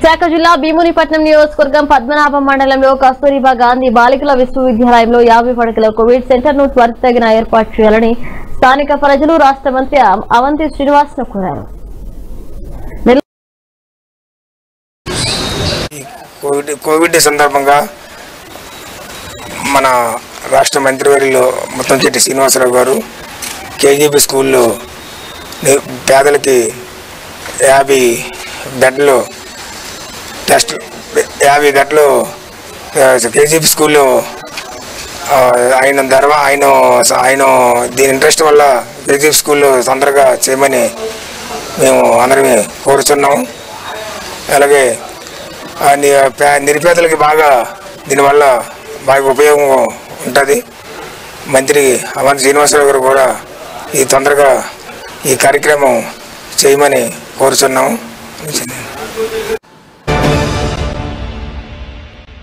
విశాఖ జిల్లా భీమునిపట్నం నియోజకవర్గం పద్మనాభం మండలంలో కస్తూరిబా గాంధీ బాలికల విశ్వవిద్యాలయంలో యాభై పడకల కోవిడ్ సెంటర్ ను త్వరితగిన ఏర్పాటు చేయాలని స్థానిక ప్రజలు రాష్ట్ర మంత్రి అవ- అవంతి శ్రీనివాస్ ను కోరారు నెల్ల- ఈ కోవిడ్ కోవిడ్ సందర్భంగా మన రాష్ట్ర మంత్రివర్యులు ముత్తంశెట్టి శ్రీనివాసరావు గారు కేజీబీ స్కూల్లో ని- పేదలకి యాభై బెడ్లు టెస్ట్ యాభై గంటలు కేజీబీ స్కూల్లో ఆ, ఆయన ధర్మ ఆయన ఆయన దీని ఇంట్రెస్ట్ వల్ల కేజీబీ స్కూల్లో తొందరగా చేయమని మేము అందరం కోరుచున్నాం అలాగే ఆ ని- పే- నిరుపేదలకి బాగా దీనివల్ల బాగా ఉపయోగం ఉంటుంది మంత్రి అవంతి శ్రీనివాసరావు గారు కూడా ఈ తొందరగా ఈ కార్యక్రమం చేయమని కోరుచున్నాం